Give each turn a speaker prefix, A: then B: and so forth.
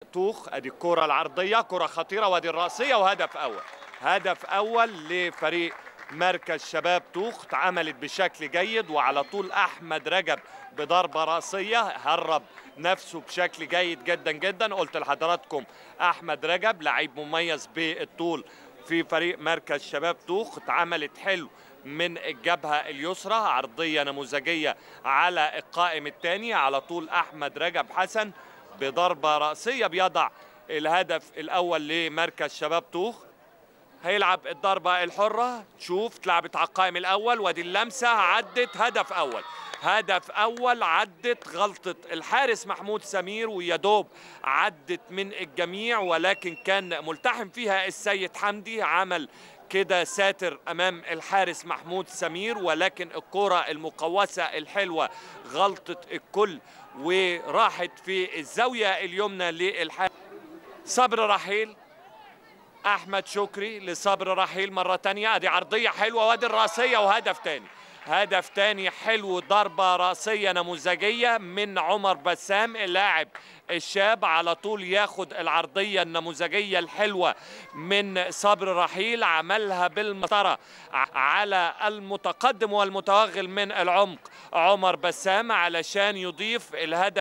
A: توخ ادي الكره العرضيه كره خطيره وادي الراسيه وهدف اول هدف اول لفريق مركز شباب توخ اتعملت بشكل جيد وعلى طول احمد رجب بضربه راسيه هرب نفسه بشكل جيد جدا جدا قلت لحضراتكم احمد رجب لعيب مميز بالطول في فريق مركز شباب توخ اتعملت حلو من الجبهة اليسرى عرضية نموذجية على القائم الثاني على طول أحمد رجب حسن بضربة رأسية بيضع الهدف الأول لمركز شباب توخ هيلعب الضربة الحرة تشوف اتلعبت على القائم الأول وادي اللمسة عدت هدف أول هدف أول عدت غلطة الحارس محمود سمير ويا دوب عدت من الجميع ولكن كان ملتحم فيها السيد حمدي عمل كده ساتر امام الحارس محمود سمير ولكن الكره المقوسه الحلوه غلطه الكل وراحت في الزاويه اليمنى للحارس صبر رحيل احمد شكري لصبر رحيل مره تانية ادي عرضيه حلوه وادي الراسيه وهدف تاني هدف تاني حلو ضربة رأسية نموذجية من عمر بسام اللاعب الشاب على طول ياخد العرضية النموذجية الحلوة من صبر رحيل عملها بالمسطرة على المتقدم والمتوغل من العمق عمر بسام علشان يضيف الهدف